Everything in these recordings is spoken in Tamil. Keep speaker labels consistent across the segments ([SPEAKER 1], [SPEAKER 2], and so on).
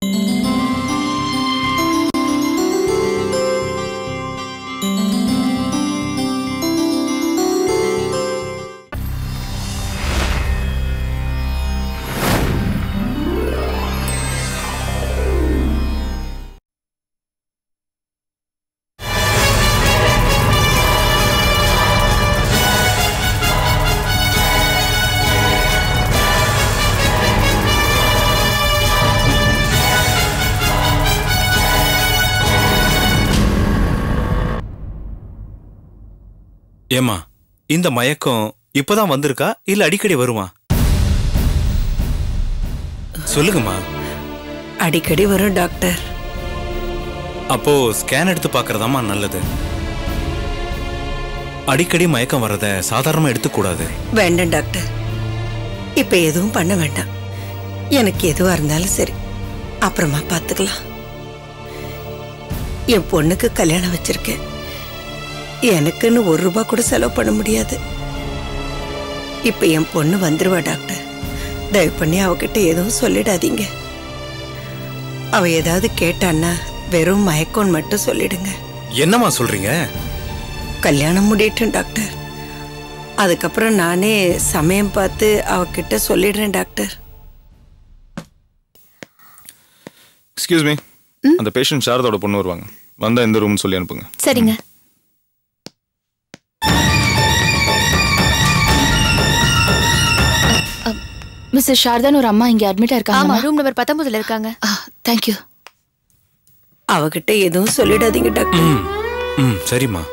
[SPEAKER 1] ஏம்மா இந்த மயக்கம் இப்பதான் வந்திருக்கா இல்ல அடிக்கடி வருமா சொல்லுங்கம்மா
[SPEAKER 2] அடிக்கடி வரும் டாக்டர்
[SPEAKER 1] அப்போ ஸ்கேன் எடுத்து பார்க்கறதாம்மா நல்லது அடிக்கடி மயக்கம் வர்றத சாதாரணமா எடுத்துக்கூடாது
[SPEAKER 2] வேண்டாம் டாக்டர் இப்ப எதுவும் பண்ண வேண்டாம் எனக்கு எதுவா இருந்தாலும் சரி அப்புறமா பார்த்துக்கலாம் என் பொண்ணுக்கு கல்யாணம் வச்சிருக்கேன் எனக்குன்னு ஒரு ரூபாய் கூட செலவு பண்ண முடியாது இப்ப என் பொண்ணு வந்துருவா டாக்டர் தயவு பண்ணி அவகிட்ட எதுவும் சொல்லிடாதீங்க அவ ஏதாவது கேட்டான்னா வெறும் மயக்கம்னு மட்டும் சொல்லிடுங்க
[SPEAKER 1] என்னம்மா சொல்றீங்க
[SPEAKER 2] கல்யாணம் முடியட்டும் டாக்டர் அதுக்கப்புறம் நானே சமயம் பார்த்து அவகிட்ட சொல்லிடுறேன் டாக்டர்
[SPEAKER 3] எக்ஸ்கியூஸ் மீ அந்த பேஷண்ட் சாரதோட பொண்ணு வருவாங்க வந்தா எந்த ரூம்னு சொல்லி அனுப்புங்க
[SPEAKER 4] சரிங்க மிஸ்ஸஸ் சாரதான் ஒரு அம்மா இங்க அட்மிட்
[SPEAKER 5] ஆமா
[SPEAKER 4] இருக்காங்க
[SPEAKER 5] ரூம் நம்பர் பத்தொன்பதுல இருக்காங்க
[SPEAKER 4] தேங்க்யூ
[SPEAKER 2] அவகிட்ட எதுவும் சொல்லிடாதீங்க டாக்டர்
[SPEAKER 1] ம் ம் சரிம்மா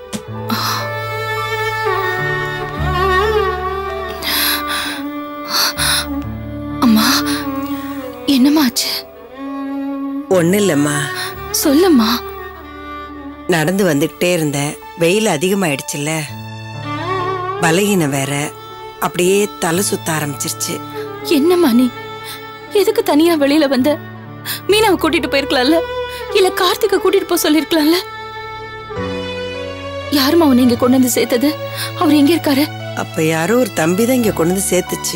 [SPEAKER 4] அம்மா என்னம்மா ஆச்சு
[SPEAKER 2] ஒன்றும் இல்லைம்மா
[SPEAKER 4] சொல்லும்மா
[SPEAKER 2] நடந்து வந்துக்கிட்டே இருந்தேன் வெயில் அதிகமாயிடுச்சுல்ல பலகீனம் வேற அப்படியே தலை சுத்த ஆரம்பிச்சிருச்சு
[SPEAKER 4] என்னம்மா நீ எதுக்கு தனியா வெளியில வந்த மீனாவை கூட்டிட்டு போயிருக்கலாம்ல இல்ல கார்த்திகை கூட்டிட்டு போக சொல்லிருக்கலாம்ல யாரும்மா உன்னை இங்க கொண்டு வந்து சேர்த்தது அவர் எங்க இருக்காரு
[SPEAKER 2] அப்ப யாரோ ஒரு தம்பி தான் இங்க கொண்டு வந்து சேர்த்துச்சு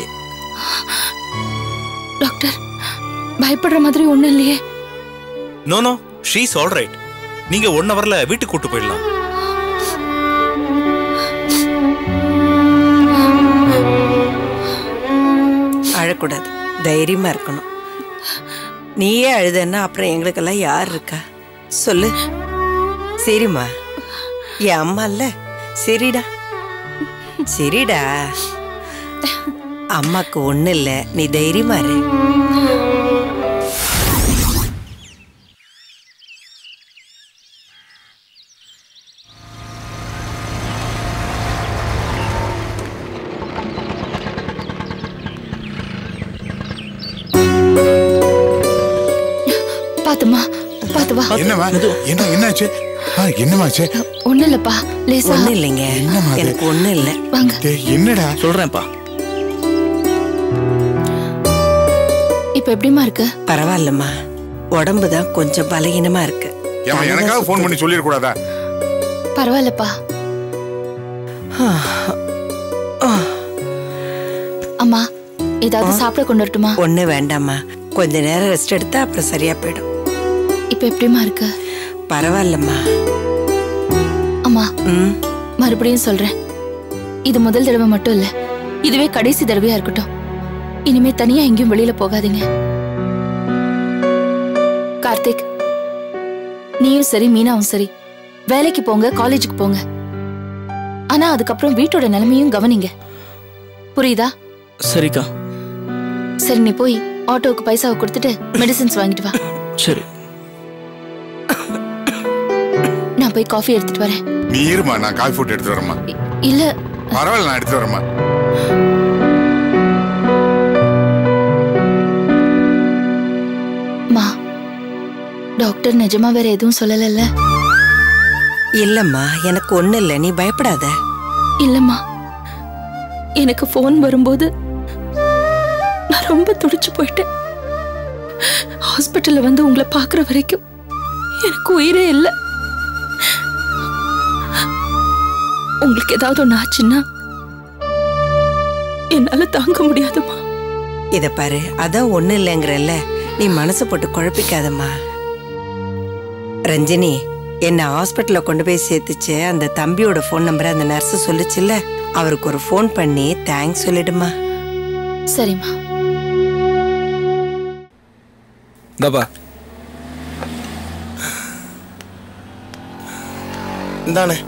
[SPEAKER 4] டாக்டர் பயப்படுற மாதிரி ஒண்ணும் இல்லையே
[SPEAKER 1] no no she's all right நீங்க ஒன் ஹவர்ல வீட்டுக்கு கூட்டு போயிடலாம்
[SPEAKER 2] அழக்கூடாது தைரியமா இருக்கணும் நீயே அழுதன்னா அப்புறம் எங்களுக்கெல்லாம் யார் இருக்கா சொல்லு சரிம்மா என் அம்மா இல்ல சரிடா சரிடா அம்மாக்கு ஒண்ணு இல்ல நீ தைரியமா இரு
[SPEAKER 4] பாத்துமா பாத்து வா
[SPEAKER 6] என்னவா என்ன என்னாச்சு ஆ, என்னமாச்சு
[SPEAKER 4] ஒண்ணு இல்லப்பா லேசா
[SPEAKER 2] ஒண்ணு இல்லைங்க
[SPEAKER 6] என்னம்மா அது?
[SPEAKER 2] எனக்கு ஒண்ணு இல்ல
[SPEAKER 4] வாங்க
[SPEAKER 6] டேய், என்னடா
[SPEAKER 7] சொல்றேன்ப்பா
[SPEAKER 4] இப்ப எப்படிமா இருக்கு
[SPEAKER 2] பரவாயில்லம்மா உடம்பு தான் கொஞ்சம் பலகீனமா இருக்கு
[SPEAKER 6] ஏம்மா, எனக்காக ஃபோன் பண்ணி சொல்லிடக்கூடாதா
[SPEAKER 4] பரவாயில்லப்பா அம்மா ஏதாவது சாப்பிட கொண்டு வரட்டுமா
[SPEAKER 2] ஒண்ணு வேண்டாம்மா கொஞ்ச நேரம் ரெஸ்ட் எடுத்தா அப்புறம் சரியா போயிடும்
[SPEAKER 4] இப்ப எப்படிமா இருக்கு
[SPEAKER 2] பரவாயில்லம்மா
[SPEAKER 4] அம்மா
[SPEAKER 2] ம்
[SPEAKER 4] மறுபடியும் சொல்றேன் இது முதல் தடவை மட்டும் இல்ல இதுவே கடைசி தடவையா இருக்கட்டும் இனிமே தனியா எங்கேயும் வெளியில போகாதீங்க கார்த்திக் நீயும் சரி மீனாவும் சரி வேலைக்கு போங்க காலேஜுக்கு போங்க ஆனா அதுக்கப்புறம் வீட்டோட நிலைமையும் கவனிங்க புரியுதா
[SPEAKER 7] சரிக்கா
[SPEAKER 4] சரி நீ போய் ஆட்டோவுக்கு பைசாவை கொடுத்துட்டு மெடிசின்ஸ் வாங்கிட்டு வா
[SPEAKER 7] சரி
[SPEAKER 4] நான் போய் காஃபி எடுத்துட்டு வரேன்
[SPEAKER 6] நீ இருமா நான் காஃபி போட்டு எடுத்து வரேம்மா
[SPEAKER 4] இ- இல்ல
[SPEAKER 6] பரவாயில்ல நான் எடுத்து வரேம்மா
[SPEAKER 4] மா டாக்டர் நிஜமா வேற எதுவும் சொல்லலல்ல
[SPEAKER 2] இல்லம்மா எனக்கு ஒண்ணு இல்ல நீ பயப்படாத
[SPEAKER 4] இல்லம்மா எனக்கு ஃபோன் வரும்போது நான் ரொம்ப துடிச்சு போயிட்டேன் ஹாஸ்பிட்டல்ல வந்து உங்களை பார்க்குற வரைக்கும் எனக்கு உயிரே இல்லை உங்களுக்கு ஏதாவது ஒன்று ஆச்சுன்னா என்னால தாங்க முடியாதும்மா
[SPEAKER 2] இத பாரு அதான் ஒண்ணு இல்லைங்கிறல்ல நீ மனசை போட்டு குழப்பிக்காதம்மா ரஞ்சினி என்ன ஹாஸ்பிட்டல்ல கொண்டு போய் சேர்த்துச்சு அந்த தம்பியோட ஃபோன் நம்பரை அந்த நர்ஸ் சொல்லுச்சுல்ல அவருக்கு ஒரு ஃபோன் பண்ணி தேங்க்ஸ் சொல்லிடுமா
[SPEAKER 4] சரிம்மா
[SPEAKER 5] இந்தாப்பா
[SPEAKER 7] இந்தானே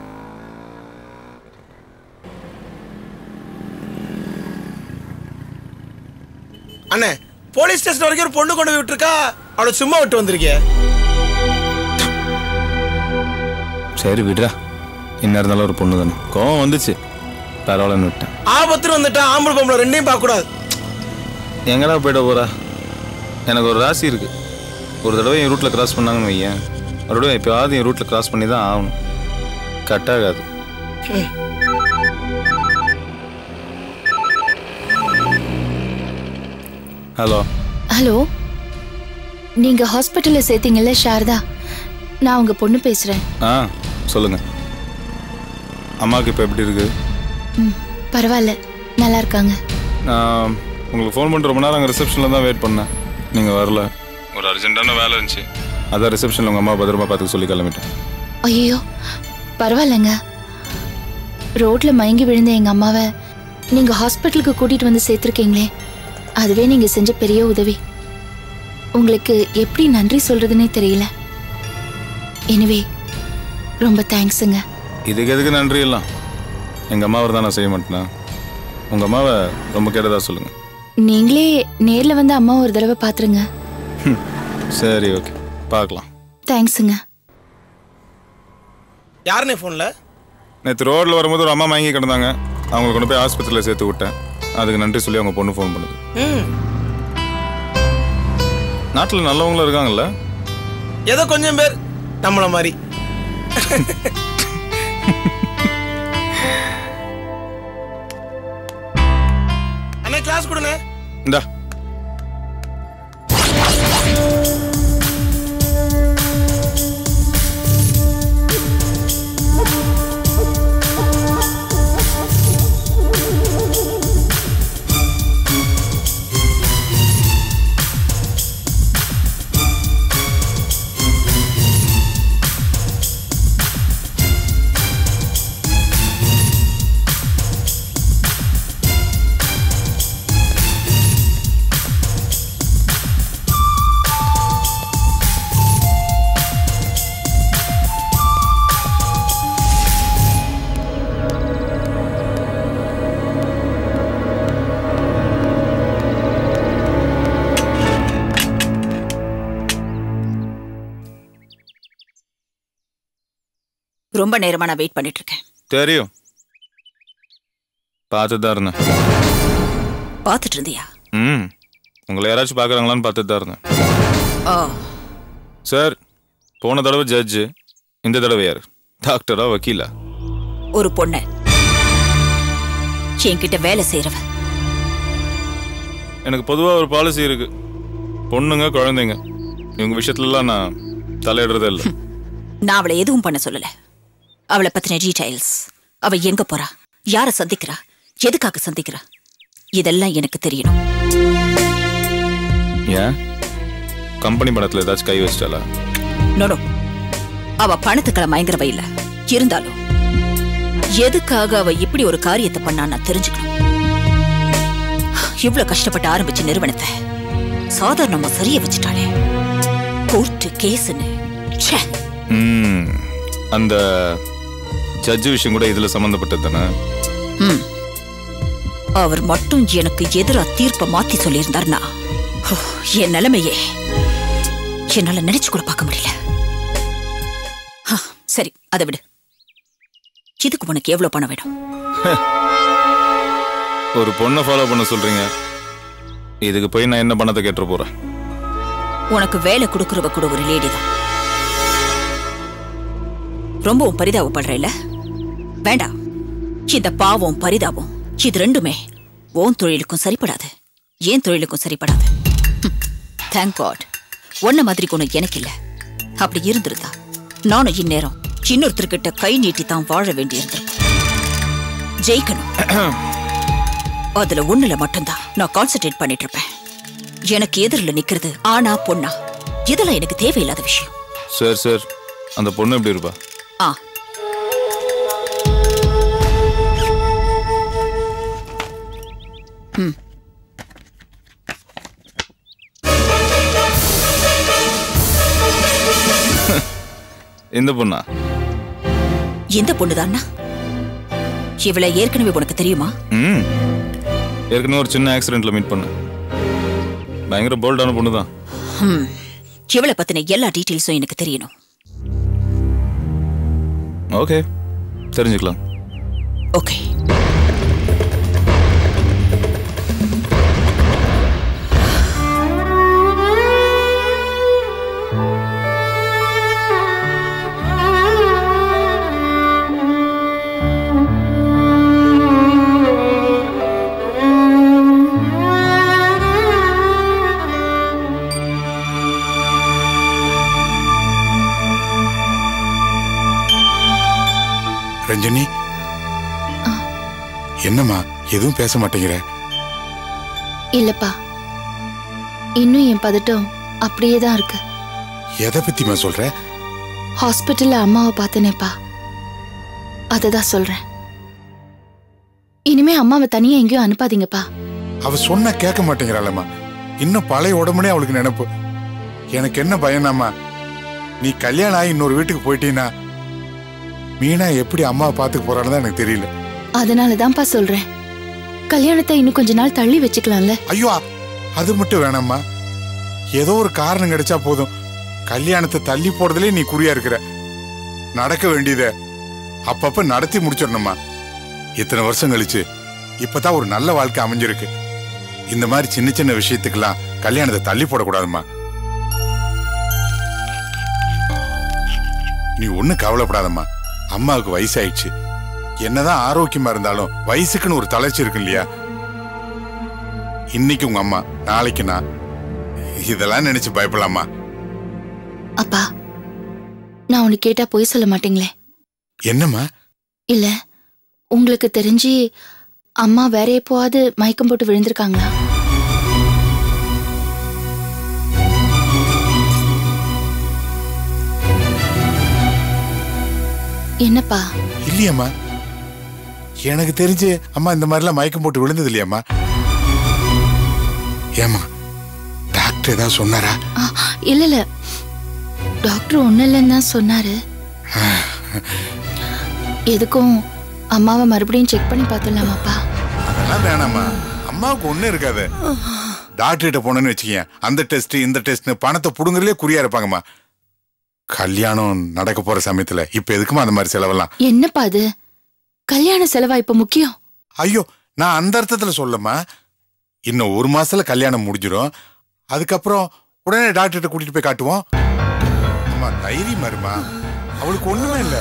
[SPEAKER 7] அண்ணே போலீஸ் ஸ்டேஷன் வரைக்கும் ஒரு பொண்ணு கொண்டு போய் விட்டுருக்கா அவளை சும்மா விட்டு வந்திருக்கே
[SPEAKER 3] சரி விடுறா என்ன இருந்தாலும் ஒரு பொண்ணு தானே கோவம் வந்துச்சு பரவாயில்லன்னு விட்டேன்
[SPEAKER 7] ஆபத்துன்னு வந்துட்டா ஆம்பளை பொம்பளை ரெண்டையும் பார்க்க கூடாது
[SPEAKER 3] எங்கடா போயிட போறா எனக்கு ஒரு ராசி இருக்கு ஒரு தடவை என் ரூட்டில் கிராஸ் பண்ணாங்கன்னு வையேன் ஒரு தடவை எப்போயாவது என் ரூட்டில் கிராஸ் பண்ணி தான் ஆகணும் கட் ஆகாது ஹலோ
[SPEAKER 4] ஹலோ நீங்க ஹாஸ்பிட்டல்ல சேர்த்தீங்கல்ல சாரதா நான் உங்க பொண்ணு பேசுறேன்
[SPEAKER 3] ஆ சொல்லுங்க அம்மாவுக்கு இப்போ எப்படி இருக்கு
[SPEAKER 4] ம் பரவாயில்ல நல்லா இருக்காங்க
[SPEAKER 3] நான் உங்களுக்கு ஃபோன் பண்ணிட்டு ரொம்ப நேரம் அங்கே ரிசப்ஷனில் தான் வெயிட் பண்ணேன் நீங்கள் வரல ஒரு அர்ஜென்ட்டான வேலை இருந்துச்சு அதான் ரிசப்ஷனில் உங்கள் அம்மா பத்திரமா பார்த்துக்க சொல்லி கிளம்பிட்டேன்
[SPEAKER 4] ஐயோ பரவாயில்லைங்க ரோட்ல மயங்கி விழுந்த எங்க அம்மாவை நீங்க ஹாஸ்பிட்டலுக்கு கூட்டிட்டு வந்து சேர்த்திருக்கீங்களே அதுவே நீங்க செஞ்ச பெரிய உதவி உங்களுக்கு எப்படி நன்றி சொல்றதுனே தெரியல எனிவே ரொம்ப தேங்க்ஸுங்க
[SPEAKER 3] இதுக்கு எதுக்கு நன்றி எல்லாம் எங்கள் அம்மாவை தான் நான் செய்ய மாட்டேனா உங்கள் அம்மாவை ரொம்ப கேட்டதா சொல்லுங்கள்
[SPEAKER 4] நீங்களே நேர்ல வந்து அம்மா ஒரு தடவை பாத்துருங்க
[SPEAKER 3] சரி ஓகே பார்க்கலாம்
[SPEAKER 4] தேங்க்ஸுங்க
[SPEAKER 7] யாருண்ணே ஃபோன்ல
[SPEAKER 3] நேற்று ரோட்டில் வரும்போது ஒரு அம்மா மயங்கி கிடந்தாங்க அவங்களை கொண்டு போய் ஆஸ்பத்திரியில் சேர்த்து விட்டேன் அதுக்கு நன்றி சொல்லி அவங்க பொண்ணு ஃபோன் பண்ணுது
[SPEAKER 7] ம்
[SPEAKER 3] நாட்டில் நல்லவங்களும் இருக்காங்கல்ல
[SPEAKER 7] ஏதோ கொஞ்சம் பேர் நம்மள மாதிரி அண்ணே கிளாஸ் கொடுண்ணே
[SPEAKER 3] இந்தா
[SPEAKER 8] ரொம்ப நேரமா நான் வெயிட் பண்ணிட்டு இருக்கேன்
[SPEAKER 3] தெரியும் பார்த்துட்டு தான் இருந்தேன்
[SPEAKER 8] பார்த்துட்டு இருந்தியா
[SPEAKER 3] ம் உங்களை யாராச்சும் பார்க்குறாங்களான்னு பார்த்துட்டு தான் இருந்தேன்
[SPEAKER 8] ஓ
[SPEAKER 3] சார் போன தடவை ஜட்ஜு இந்த தடவை யார் டாக்டரா வக்கீலா
[SPEAKER 8] ஒரு பொண்ணு என்கிட்ட வேலை செய்யறவ
[SPEAKER 3] எனக்கு பொதுவாக ஒரு பாலிசி இருக்கு பொண்ணுங்க குழந்தைங்க இவங்க விஷயத்துலலாம் நான் தலையிடுறதே இல்லை
[SPEAKER 8] நான் அவளை எதுவும் பண்ண சொல்லல அவளை பத்தின டீடைல்ஸ் அவ எங்க போறா யார சந்திக்கிறா எதுக்காக சந்திக்கிறா இதெல்லாம் எனக்கு தெரியணும்
[SPEAKER 3] ஏன் கம்பெனி பணத்தில் ஏதாச்சும் கை வச்சிட்டாளா
[SPEAKER 8] நோனோ அவ பணத்துக்களை மயங்குறவ இல்ல இருந்தாலும் எதுக்காக அவ இப்படி ஒரு காரியத்தை பண்ணா நான் தெரிஞ்சுக்கணும் இவ்வளவு கஷ்டப்பட்டு ஆரம்பிச்ச நிறுவனத்தை சாதாரணமா சரிய வச்சுட்டாளே கோர்ட்டு கேஸ்னு ச்சே
[SPEAKER 3] ம் அந்த ஜட்ஜு விஷயம் கூட இதில் சம்மந்தப்பட்டது தானே
[SPEAKER 8] ம். அவர் மட்டும் எனக்கு எதிரா தீர்ப்பை மாத்தி சொல்லியிருந்தார்னா ஹோ, என் நிலைமையே என்னால நினைச்சு கூட பார்க்க முடியல ஆ, சரி அதை விடு இதுக்கு உனக்கு எவ்வளவு பணம் வேணும்
[SPEAKER 3] ஒரு பொண்ணை ஃபாலோ பண்ண சொல்றீங்க இதுக்கு போய் நான் என்ன பணத்தை கேட்டுற போறேன்
[SPEAKER 8] உனக்கு வேலை கொடுக்கறவ கூட ஒரு லேடி தான் ரொம்பவும் பரிதாபப்படுற இல்ல வேண்டாம் இந்த பாவம் பரிதாபம் இது ரெண்டுமே உன் தொழிலுக்கும் சரிப்படாது ஏன் தொழிலுக்கும் சரிப்படாது தேங்க் காட் உன்ன மாதிரி குணம் எனக்கு இல்ல அப்படி இருந்திருந்தா நானும் இந்நேரம் இன்னொருத்தர்கிட்ட கை நீட்டி தான் வாழ வேண்டியிருந்திருக்கும் ஜெயிக்கணும் அதுல ஒண்ணுல மட்டும்தான் நான் கான்சென்ட்ரேட் பண்ணிட்டு இருப்பேன் எனக்கு எதிரில் நிக்கிறது ஆனா பொண்ணா இதெல்லாம் எனக்கு தேவையில்லாத விஷயம்
[SPEAKER 3] சார் சார் அந்த பொண்ணு எப்படி இருப்பா
[SPEAKER 8] ஆ
[SPEAKER 3] இந்த பொண்ணா
[SPEAKER 8] இந்த பொண்ணுதான்னா இவளை ஏற்கனவே உனக்கு தெரியுமா
[SPEAKER 3] ம் ஏற்கனவே ஒரு சின்ன ஆக்சிடென்ட்ல மீட் பண்ணேன் பயங்கர போல்டான பொண்ணு தான்
[SPEAKER 8] ஹம். இவளை பத்தின எல்லா டீட்டெயில்ஸும் எனக்கு தெரியணும்
[SPEAKER 3] ஓகே தெரிஞ்சுக்கலாம்
[SPEAKER 8] ஓகே
[SPEAKER 6] ரஞ்சனி என்னம்மா எதுவும் பேச மாட்டேங்கிற
[SPEAKER 4] இல்லப்பா இன்னும் என் பதட்டம் அப்படியே தான் இருக்கு
[SPEAKER 6] எதை பத்திமா சொல்ற
[SPEAKER 4] ஹாஸ்பிட்டல்ல அம்மாவை பார்த்தனேப்பா அதை தான் சொல்றேன் இனிமே அம்மாவை தனியா எங்கேயும் அனுப்பாதீங்கப்பா
[SPEAKER 6] அவ சொன்ன கேட்க மாட்டேங்கிறாளம்மா இன்னும் பழைய உடம்புனே அவளுக்கு நினைப்பு எனக்கு என்ன பயனாம்மா நீ கல்யாணம் ஆகி இன்னொரு வீட்டுக்கு போயிட்டீன்னா மீனா எப்படி அம்மாவை பார்த்துக்க போறான்னு தான் எனக்கு தெரியல
[SPEAKER 4] அதனால தான்ப்பா சொல்றேன் கல்யாணத்தை இன்னும் கொஞ்ச நாள் தள்ளி வச்சுக்கலாம்ல
[SPEAKER 6] ஐயோ அது மட்டும் வேணாம்மா ஏதோ ஒரு காரணம் கிடைச்சா போதும் கல்யாணத்தை தள்ளி போறதுலயே நீ குறியா இருக்கிற நடக்க வேண்டியத அப்பப்ப நடத்தி முடிச்சிடணுமா இத்தனை வருஷம் கழிச்சு இப்பதான் ஒரு நல்ல வாழ்க்கை அமைஞ்சிருக்கு இந்த மாதிரி சின்ன சின்ன விஷயத்துக்கெல்லாம் கல்யாணத்தை தள்ளி போடக்கூடாதும்மா நீ ஒண்ணும் கவலைப்படாதம்மா அம்மாவுக்கு வயசாயிடுச்சு என்னதான் ஆரோக்கியமா இருந்தாலும் வயசுக்குன்னு ஒரு தளர்ச்சி இருக்கு இல்லையா இன்னைக்கு உங்க அம்மா நாளைக்கு நான் இதெல்லாம் நினைச்சு பயப்படலாமா
[SPEAKER 4] அப்பா நான் உனக்கு கேட்டா பொய் சொல்ல மாட்டீங்களே
[SPEAKER 6] என்னம்மா
[SPEAKER 4] இல்ல உங்களுக்கு தெரிஞ்சு அம்மா வேற எப்போவாது மயக்கம் போட்டு விழுந்திருக்காங்களா என்னப்பா
[SPEAKER 6] இல்லையம்மா எனக்கு தெரிஞ்சு அம்மா இந்த மாதிரிலாம் மயக்கம் போட்டு விழுந்தது இல்லையாம்மா ஏம்மா டாக்டர் ஏதாவது சொன்னாரா
[SPEAKER 4] ஆ, இல்ல இல்ல டாக்டர் ஒண்ணு இல்லைன்னு தான் சொன்னாரு எதுக்கும் அம்மாவை மறுபடியும் செக் பண்ணி பார்த்துடலாமாப்பா
[SPEAKER 6] அதெல்லாம் வேணாம்மா அம்மாவுக்கு ஒண்ணும் இருக்காது டாக்டர்கிட்ட போனேன்னு வச்சுக்கங்க அந்த டெஸ்ட் இந்த டெஸ்ட்னு பணத்தை புடுங்குறதுலே குறியா இருப்பாங்கம்மா கல்யாணம் நடக்க போற சமயத்துல இப்ப எதுக்குமா அந்த மாதிரி செலவெல்லாம்
[SPEAKER 4] என்னப்பா அது கல்யாண செலவா இப்ப முக்கியம்
[SPEAKER 6] ஐயோ நான் அந்த அர்த்தத்துல சொல்லம்மா இன்னும் ஒரு மாசத்துல கல்யாணம் முடிஞ்சிடும் அதுக்கப்புறம் உடனே டாக்டர்கிட்ட கூட்டிட்டு போய் காட்டுவோம் அம்மா தைரியம் இருமா அவளுக்கு ஒண்ணுமே இல்ல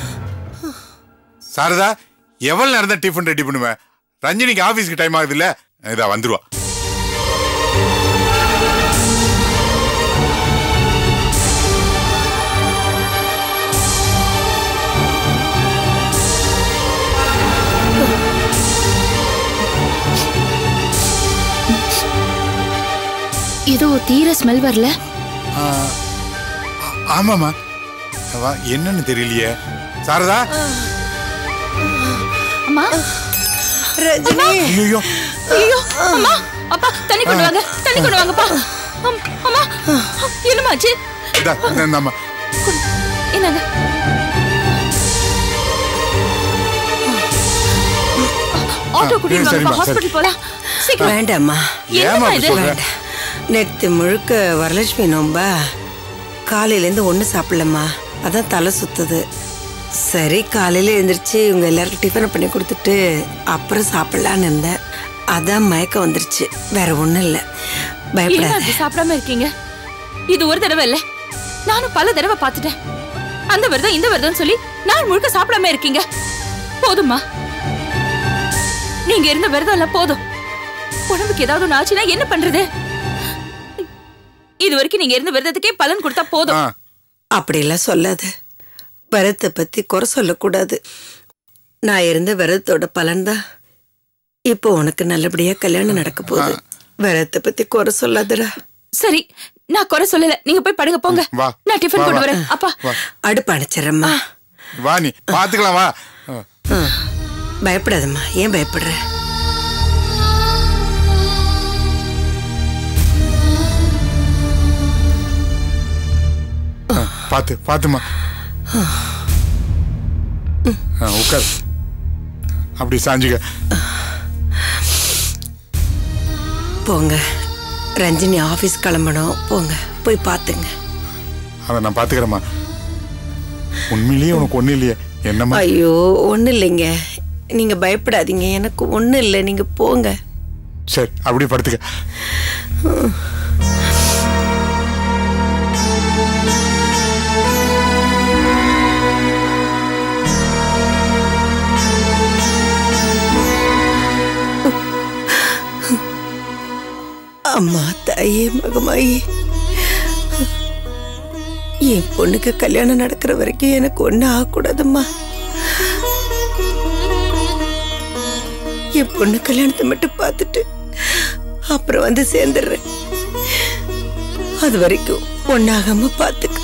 [SPEAKER 6] சாரதா எவ்வளவு நேரம் தான் டிஃபன் ரெடி பண்ணுவேன் ரஞ்சினிக்கு ஆபீஸ்க்கு டைம் ஆகுது இல்ல இதா வந்துருவா
[SPEAKER 4] ஏதோ தீர ஸ்மெல் வரல
[SPEAKER 6] ஆமாமா அவ என்னன்னு தெரியலையே சாரதா
[SPEAKER 4] அம்மா
[SPEAKER 2] ரஜினி
[SPEAKER 6] ஐயோ
[SPEAKER 4] ஐயோ அம்மா அப்பா தண்ணி கொண்டு வாங்க தண்ணி கொண்டு வாங்கப்பா அம், அம்மா என்னமாச்சு
[SPEAKER 6] இதா இந்தாம்மா
[SPEAKER 4] என்னங்க ஆட்டோ கூட்டிட்டு
[SPEAKER 6] சரிம்மா,
[SPEAKER 4] வாங்கப்பா
[SPEAKER 6] சரி.
[SPEAKER 4] ஹாஸ்பிடல் போலாம் சீக்கிரம்
[SPEAKER 2] வேண்டாம்மா
[SPEAKER 6] ஏமா
[SPEAKER 4] என்னம்மா
[SPEAKER 6] அப்படி
[SPEAKER 4] இது
[SPEAKER 6] சொல்ற
[SPEAKER 2] நேற்று முழுக்க வரலட்சுமி நோம்பா காலையிலேருந்து ஒன்றும் சாப்பிடலம்மா அதான் தலை சுத்துது சரி காலையில் எழுந்திரிச்சு இவங்க எல்லாருக்கும் டிஃபனை பண்ணி கொடுத்துட்டு அப்புறம் சாப்பிடலான்னு இருந்தேன் அதான் மயக்கம் வந்துருச்சு வேற ஒன்றும் இல்லை
[SPEAKER 4] ஏன்
[SPEAKER 2] பயப்படாத
[SPEAKER 4] அப்படி சாப்பிடாம இருக்கீங்க இது ஒரு தடவை இல்ல நானும் பல தடவை பார்த்துட்டேன் அந்த விரதம் இந்த விரதம் சொல்லி நாள் முழுக்க சாப்பிடாம இருக்கீங்க போதும்மா நீங்க இருந்த விரதம் எல்லாம் போதும் உடம்புக்கு ஏதாவது ஒண்ணு ஆச்சுன்னா என்ன பண்றது இது வரைக்கும் நீங்க இருந்த விரதத்துக்கே பலன் கொடுத்தா போதும்
[SPEAKER 6] ஆ
[SPEAKER 2] அப்படிலாம் சொல்லாத விரதத்தை பற்றி குறை சொல்லக்கூடாது நான் இருந்த விரதத்தோட பலன்தான் இப்போ உனக்கு நல்லபடியாக கல்யாணம் நடக்க போகுது விரத்தை பத்தி குறை சொல்லாதடா
[SPEAKER 4] சரி நான் குறை சொல்லல நீங்க போய் படுங்க போங்க
[SPEAKER 6] வா.
[SPEAKER 4] நான் டிஃபன்
[SPEAKER 6] வா,
[SPEAKER 4] கொண்டு
[SPEAKER 6] வா.
[SPEAKER 4] வரேன் அப்பா
[SPEAKER 2] அடுப்பு அணைச்சிடறம்மா
[SPEAKER 6] வா நீ பாத்துக்கலாம் வா ஆ.
[SPEAKER 2] பயப்படாதம்மா ஏன் பயப்படுற
[SPEAKER 6] ஆ, பாத்து பாத்துமா ஆ, உட்கார் அப்படி சாஞ்சுக்க
[SPEAKER 2] போங்க ரஞ்சினி ஆபீஸ் கிளம்பணும் போங்க போய் பாத்துங்க
[SPEAKER 6] அதை நான் பாத்துக்கிறேம்மா உண்மையிலேயே உனக்கு ஒண்ணு இல்லையே என்னம்மா
[SPEAKER 2] ஐயோ ஒன்றும் இல்லைங்க நீங்க பயப்படாதீங்க எனக்கு ஒன்றும் இல்லை நீங்க போங்க
[SPEAKER 6] சரி அப்படி படுத்துக்க
[SPEAKER 2] அம்மா தாயே மகமாயி என் பொண்ணுக்கு கல்யாணம் நடக்கிற வரைக்கும் எனக்கு ஒண்ணு ஆகக்கூடாதும்மா என் பொண்ணு கல்யாணத்தை மட்டும் பார்த்துட்டு அப்புறம் வந்து சேர்ந்துடுறேன் அது வரைக்கும் ஒன்னாகாம பார்த்துக்க